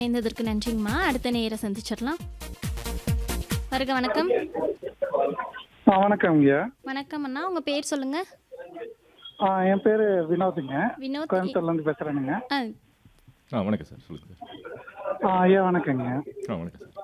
இணைந்ததற்கு நன்றிங்கம்மா அடுத்த நேர சந்திச்சிடலாம் வருக வணக்கம் ஆ வணக்கம் ஐயா வணக்கம் அண்ணா உங்க பேர் சொல்லுங்க ஆ, என் பேர் வினோதுங்க வினோத் கோயம்புத்தூர்லேருந்து பேசுகிறேனுங்க ஆ, ஆ வணக்கம் சார் சொல்லுங்கள் சார் ஆ ஐயா வணக்கங்க ஆ வணக்கம் சார்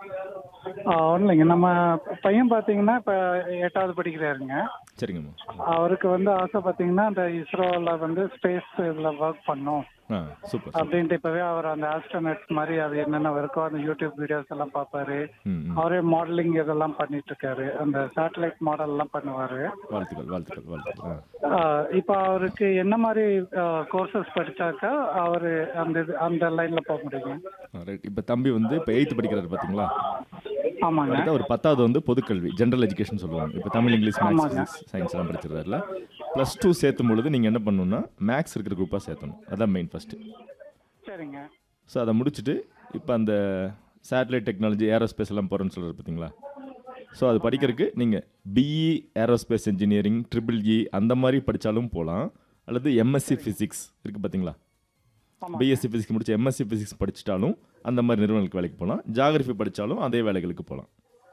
ஆ ஒன்றும் இல்லைங்க நம்ம பையன் பார்த்தீங்கன்னா இப்போ எட்டாவது படிக்கிறாருங்க சரிங்கம்மா அவருக்கு வந்து ஆசை பார்த்தீங்கன்னா அந்த இஸ்ரோவில் வந்து ஸ்பேஸ் இதில் ஒர்க் பண்ணும் ஆ சூப்பர் அப்படின்ட்டு இப்போவே அவர் அந்த ஆஸ்ட்ரோனட் மாதிரி அது என்னென்ன இருக்கோ அந்த யூடியூப் வீடியோஸ் எல்லாம் பார்ப்பாரு ம் ம் அவரே மாடலிங் இதெல்லாம் பண்ணிட்டு இருக்காரு அந்த சேட்டலைட் மாடல் எல்லாம் பண்ணுவாரு வாழ்த்துக்கள் வாழ்த்துக்கள் வாழ்த்துக்கள் ஆ ஆ, இப்போ அவருக்கு என்ன மாதிரி கோர்சஸ் படிச்சாக்கா அவர் அந்த இது- அந்த லைன்ல போக முடியும் ரைட் இப்போ தம்பி வந்து இப்போ எயித்து படிக்கிறாரு பார்த்தீங்களா ஆமாங்க அடுத்த ஒரு பத்தாவது வந்து பொதுக்கல்வி ஜென்ரல் எஜுகேஷன் சொல்லுவாங்க இப்போ தமிழ் இங்கிலீஷ் மேக்ஸ் ஆமாங்க. ஃபிசிக்ஸ் சயின்ஸ் எல்லாம் படிச்சிருக்காருல ப்ளஸ் டூ சேர்த்தும் பொழுது நீங்கள் என்ன பண்ணணும்னா மேக்ஸ் இருக்கிற குரூப்பாக சேர்த்தணும் அதான் மெயின் ஃபஸ்ட்டு சரிங்க ஸோ அதை முடிச்சுட்டு இப்போ அந்த சேட்டலைட் டெக்னாலஜி ஏரோஸ்பேஸ் எல்லாம் போகிறேன்னு சொல்கிறது பார்த்தீங்களா ஸோ அது படிக்கிறதுக்கு நீங்கள் BE aerospace engineering triple E அந்த மாதிரி படித்தாலும் போகலாம் அல்லது எம்எஸ்சி ஃபிசிக்ஸ் இருக்குது பார்த்தீங்களா ஆமாம் பிஎஸ்சி ஃபிசிக்ஸ் முடிச்சு எம்எஸ்சி ஃபிசிக்ஸ் படிச்சிட்டாலும் அந்த மாதிரி நிறுவனங்களுக்கு வேலைக்கு போகலாம் ஜாகிரஃபி படித்தாலும் அதே வேலைகளுக்கு போகலாம்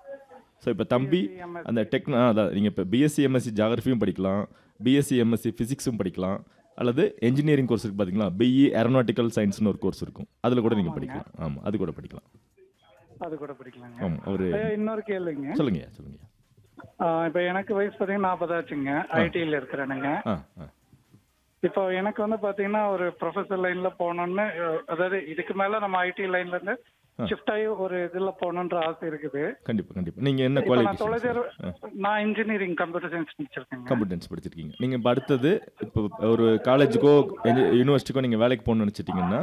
ஸோ இப்போ தம்பி BSc, அந்த டெக்னா அதான் நீங்கள் இப்போ பிஎஸ்சி எம்எஸ்சி ஜாகிரஃபியும் படிக்கலாம் பிஎஸ்சி எம்எஸ்சி ஃபிசிக்ஸும் படிக்கலாம் அல்லது என்ஜினியரிங் கோர்ஸ் இருக்குது பார்த்தீங்களா பிஇ ஏரோநாட்டிக்கல் சயின்ஸ்னு ஒரு கோர்ஸ் இருக்கும் அதில் கூட நீங்கள் படிக்கலாம் ஆமாம் அது கூட படிக்கலாம் அது கூட படிக்கலாங்க ஆமாம் ஒரு ஐயா, இன்னொரு கேள்விங்க சொல்லுங்கய்யா சொல்லுங்கய்யா ஆ, இப்போ எனக்கு வயசு பார்த்தீங்கன்னா நாற்பதாச்சுங்க ஐடியில் இருக்கிறேனுங்க ஆ ஆ இப்போ எனக்கு வந்து பார்த்தீங்கன்னா ஒரு ப்ரொஃபஸர் லைன்ல போகணும்னு அஹ், அதாவது இதுக்கு மேல நம்ம ஐடி லைன்ல இருந்து ஷிஃப்ட் ஆகி ஒரு இதுல போகணுன்ற ஆசை இருக்குது கண்டிப்பாக கண்டிப்பாக நீங்கள் என்ன இப்போ நான் தொலைதூர குவாலிஃபிகேஷன் நான் இன்ஜினியரிங் கம்ப்யூட்டர் சயின்ஸ் முடிச்சிருக்கேங்க கம்ப்யூட்டன்ஸ் படிச்சிருக்கீங்க நீங்கள் இப்போ அடுத்தது இப்போ ஒரு காலேஜுக்கோ யூனிவர்சிட்டிக்கோ நீங்கள் வேலைக்கு போகணும்னு நினச்சிட்டிங்கன்னா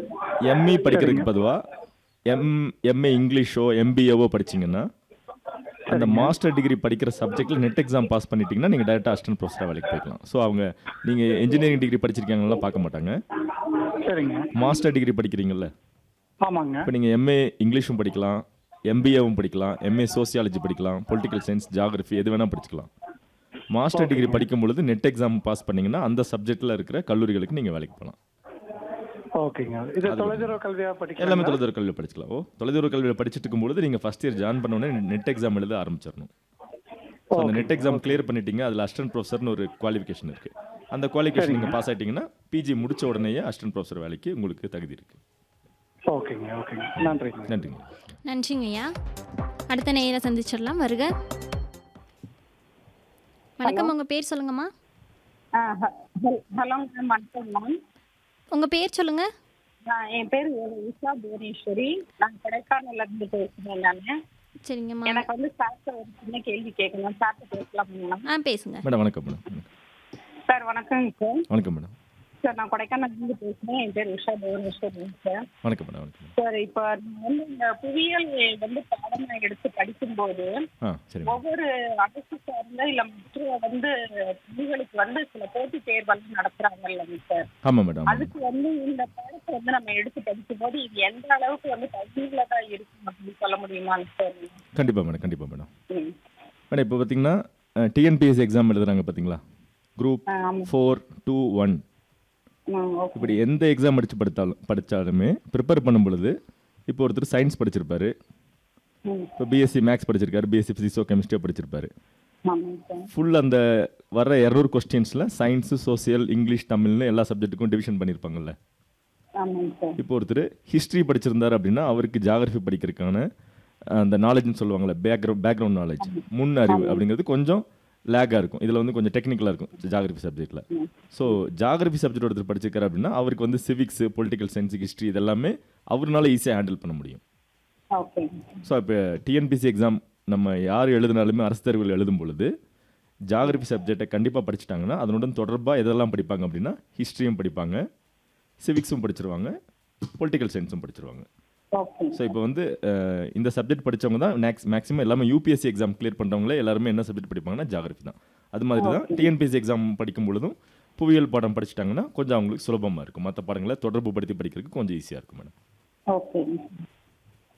எம்இ படிக்கிறதுக்கு பொதுவாக எம் எம்ஏ இங்கிலீஷோ எம்பிஏவோ படிச்சீங்கன்னா அந்த மாஸ்டர் டிகிரி படிக்கிற சப்ஜெக்ட்டில் நெட் எக்ஸாம் பாஸ் பண்ணிட்டீங்கன்னா நீங்கள் டேரெக்டாக அசிஸ்டன்ட் ப்ரொஃபஸராக வேலைக்கு போய்க்கலாம் ஸோ அவங்க நீங்கள் இன்ஜினியரிங் டிகிரி படிச்சிருக்காங்கலாம் பார்க்க மாட்டாங்க சரிங்க மாஸ்டர் டிகிரி படிக்கிறீங்கல்ல ஆமாங்க இப்போ நீங்கள் எம்ஏ இங்கிலீஷும் படிக்கலாம் எம்பிஏவும் படிக்கலாம் எம்ஏ சோசியாலஜி படிக்கலாம் பொலிட்டிக்கல் சயின்ஸ் ஜாகிரஃபி எது வேணால் படிச்சுக்கலாம் மாஸ்டர் டிகிரி படிக்கும் பொழுது நெட் எக்ஸாம் பாஸ் பண்ணீங்கன்னா அந்த சப்ஜெக்ட்டில் இருக்கிற கல்லூரிகளுக்கு நீங்கள் வேலைக்கு போகலாம் ஓகேங்க இது தொலைதூர கல்வியா படிக்கலாம் எல்லாமே தொலைதூர கல்வி படிச்சுக்கலாம் ஓ தொலைதூர கல்வியில் படிச்சுட்டு இருக்கும்பொழுது நீங்கள் ஃபஸ்ட் இயர் ஜாயின் பண்ண உடனே நெட் எக்ஸாம் எழுத ஆரம்பிச்சிடணும் ஸோ அந்த நெட் எக்ஸாம் கிளியர் பண்ணிட்டீங்க அதில் அசிஸ்டன்ட் ப்ரொஃபஸர்னு ஒரு குவாலிஃபிகேஷன் இருக்குது அந்த குவாலிஃபிகேஷன் நீங்கள் பாஸ் ஆகிட்டீங்கன்னா பிஜி முடிச்ச உடனேயே அசிஸ்டன்ட் ப்ரொஃபஸர் வேலைக்கு உங்களுக்கு தகுதி இருக்குது ஓகேங்க ஓகேங்க நன்றிங்க நன்றிங்க நன்றிங்க ஐயா அடுத்த நேர சந்திச்சிடலாம் வருக வணக்கம் உங்க பேர் சொல்லுங்கம்மா ஆ, ஹ- ஹல்- ஹலோ மேம் வணக்கம் மேம் உங்க பேர் சொல்லுங்க நான் என் பேர் உஷா புவனேஸ்வரி நான் கொடைக்கானல்ல இருந்து பேசுறேன் நான் சரிங்கம்மா எனக்கு வந்து சார்ட்ட ஒரு சின்ன கேள்வி கேட்கணும் சார்ட்ட பேசலாம் மேம் மேடம் பேசுங்க மேடம் வணக்கம் மேடம் வணக்கம். சார் வணக்கங்க சார் வணக்கம் மேடம் சார் நான் கொடைக்கானல்ல இருந்து பேசுறேன் என் பேர் உஷா புவனேஸ்வரி சார் வணக்கம் மேடம் வணக்கம் மேடம். சார் இப்போ நான் வந்து இந்த புவியியல் வந்து பாடமா எடுத்து படிக்கும்போது ஆ சரி மேடம் ஒவ்வொரு அரசு சார்ந்த இல்ல மற்ற வந்து பள்ளிகளுக்கு வந்து சில போட்டித் தேர்வெல்லாம் நடத்துறாங்கல்ல சார் ஆமாம் மேடம் ஆமாம். அதுக்கு வந்து இந்த பாடத்தை வந்து நம்ம எடுத்து படிக்கும்போது இது எந்த அளவுக்கு வந்து பயனுள்ளதா இருக்கும் அப்படின்னு சொல்ல முடியுமாங்க சார் கண்டிப்பாக மேடம் கண்டிப்பாக மேடம் ம். மேடம் இப்போ பார்த்தீங்கன்னா டிஎன்பிஎஸ்சி எக்ஸாம் எழுதுறாங்க பார்த்தீங்களா குரூப் ஆ, ஆமா. ஃபோர் டூ ஒன் ம், ஓகே. இப்படி எந்த எக்ஸாம் படித்து படித்தாலும் படித்தாலுமே ப்ரிப்பேர் பண்ணும் பொழுது இப்போ ஒருத்தர் சயின்ஸ் படிச்சிருப்பாரு ம், இப்போ பிஎஸ்சி மேக்ஸ் படிச்சிருக்காரு பிஎஸ்சி ஃபிசிக்ஸோ கெமிஸ்ட்ரியோ படிச்சிருப்பாரு ஆமாங்க சார். ஃபுல் அந்த வர இரநூறு கொஸ்டின்ஸில் சயின்ஸு சோசியல் இங்கிலீஷ் தமிழ்னு எல்லா சப்ஜெக்ட்டுக்கும் டிவிஷன் பண்ணியிருப்பாங்கல்ல ஆமாங்க சார். இப்போ ஒருத்தர் ஹிஸ்ட்ரி படிச்சிருந்தார் அப்படின்னா அவருக்கு ஜாகிரஃபி படிக்கிறதுக்கான அந்த நாலேஜ்னு சொல்லுவாங்கள்ல பேக்ரவுண்ட் பேக்ரவுண்ட் நாலேஜ் முன் அறிவு அப்படிங்கிறது கொஞ்சம் லேக்காக இருக்கும் இதில் வந்து கொஞ்சம் டெக்னிக்கலாக இருக்கும் ஜாகிரஃபி சப்ஜெக்ட்டில் ஸோ ஜாகிரஃபி சப்ஜெக்ட் ஒருத்தர் படிச்சிருக்காரு அப்படின்னா அவருக்கு வந்து சிவிக்ஸ் பொலிட்டிக்கல் சயின்ஸ் ஹிஸ்ட்ரி இதெல்லாமே அவர்னால ஈஸியாக ஹேண்டில் பண்ண முடியும் ஓகேங்க. ஸோ இப்போ டிஎன்பிசி எக்ஸாம் நம்ம யார் எழுதினாலுமே அரசு தேர்வுகள் எழுதும் பொழுது ஜாகிரபி சப்ஜெக்டை கண்டிப்பாக படிச்சிட்டாங்கன்னா அதனுடன் தொடர்பாக எதெல்லாம் படிப்பாங்க அப்படின்னா ஹிஸ்ட்ரியும் படிப்பாங்க சிவிக்ஸும் படிச்சிருவாங்க பொலிட்டிக்கல் சயின்ஸும் படிச்சிருவாங்க ஓகேங்க. ஸோ இப்போ வந்து அஹ், இந்த சப்ஜெக்ட் படிச்சவங்க தான் மேக்ஸ் மேக்ஸிமம் எல்லாமே யூபிஎஸ்சி எக்ஸாம் கிளியர் பண்ணுறவங்களே எல்லாருமே என்ன சப்ஜெக்ட் படிப்பாங்கன்னா ஜாகிரபி தான் அது மாதிரி தான் டிஎன்பிஎஸ்சி எக்ஸாம் படிக்கும் பொழுதும் புவியியல் பாடம் படிச்சிட்டாங்கன்னா கொஞ்சம் அவங்களுக்கு சுலபமாக இருக்கும் மற்ற பாடங்களை தொடர்பு படுத்தி படிக்கிறதுக்கு கொஞ்சம் ஈஸியாக இருக்கும் மேடம் ஓகேங்க.